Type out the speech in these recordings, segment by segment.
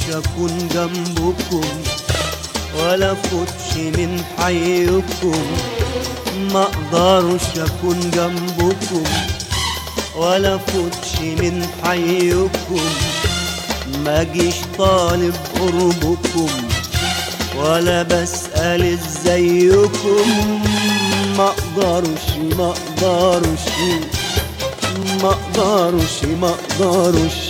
اكون جنبكم ولا فوتش من حيكم ما اقدرش اكون جنبكم ولا فوتش من حيكم ما جيش طالب قربكم ولا بسأل ازيكم ما اقدرش ما اقدرش ما اقدرش ما اقدرش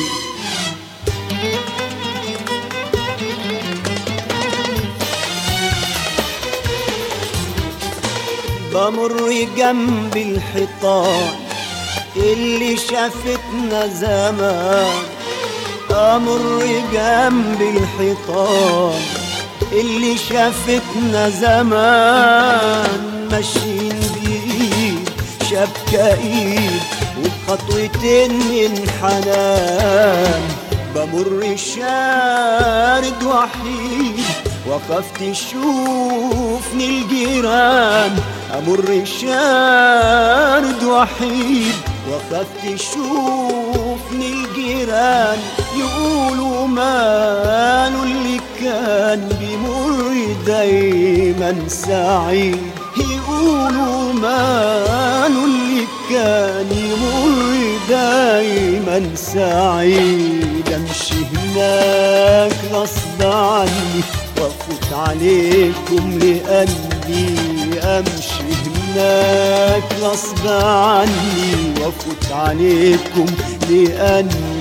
بمر جنب الحيطان اللي شافتنا زمان امر جنب الحيطان اللي شافتنا زمان ماشيين بايد شبكة ايد وخطوتين من حنان بمر شارد وحيد وقف تشوفني الجيران أمر شارد وحيد وقف تشوفني الجيران يقولوا ماله اللي كان بيمر دايما سعيد يقولوا ماله اللي كان يمر دايما سعيد امشي هناك غصب عني وافوت عليكم لاني امشي هناك غصب عني وافوت عليكم لاني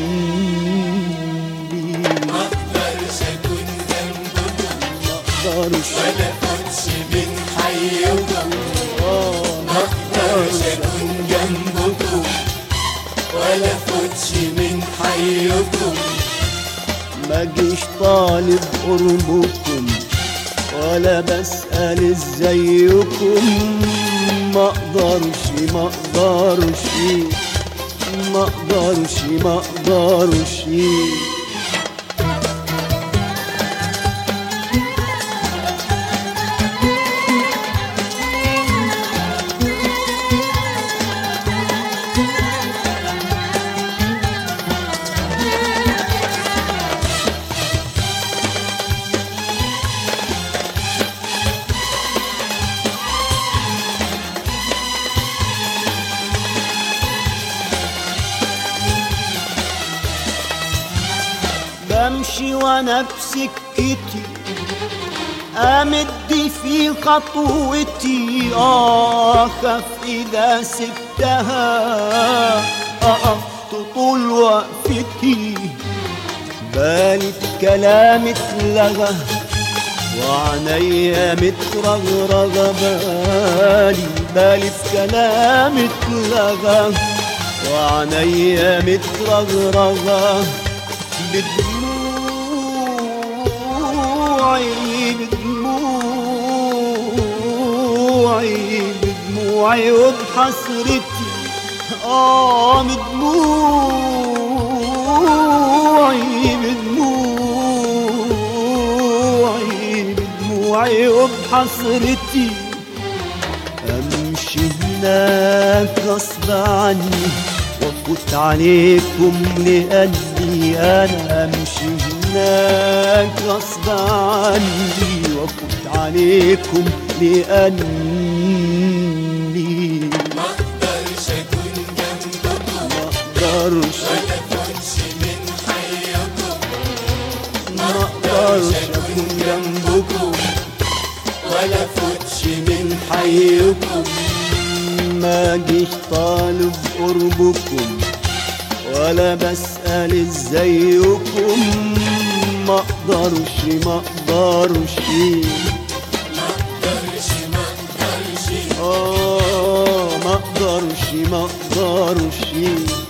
ما اقدرش اكون جنبكم مقدرش ولا فوتش من حيكم ما اقدرش اكون جنبكم ولا فوتش من حيكم ما جيش طالب قربكم ولا بسأل ازيكم ما اقدرش ما اقدرش ما اقدرش ما اقدرش بمشي وانا بسكتي امد في خطوتي اخاف اذا سبتها اقف طول وقفتي بالي بكلام اتلغى وعنيا مترغرغة بالي بالي بكلام اتلغى وعنيا مترغرغة بدموعي بدموعي بدموعي وبحسرتي اه بدموعي بدموعي بدموعي وبحسرتي امشي هناك غصب عني وافوت عليكم لاني انا امشي هناك غصب عني وافوت عليكم لاني ما اقدرش اكون جنبكم ما اقدرش ولا فوتش من حيكم ما اقدرش اكون جنبكم ولا فوتش من حيكم ما جيش طالب قربكم ولا بسأل ازيكم ما اقدرش ما اقدرش ما اقدرش ما اقدرش اه ما اقدرش ما اقدرش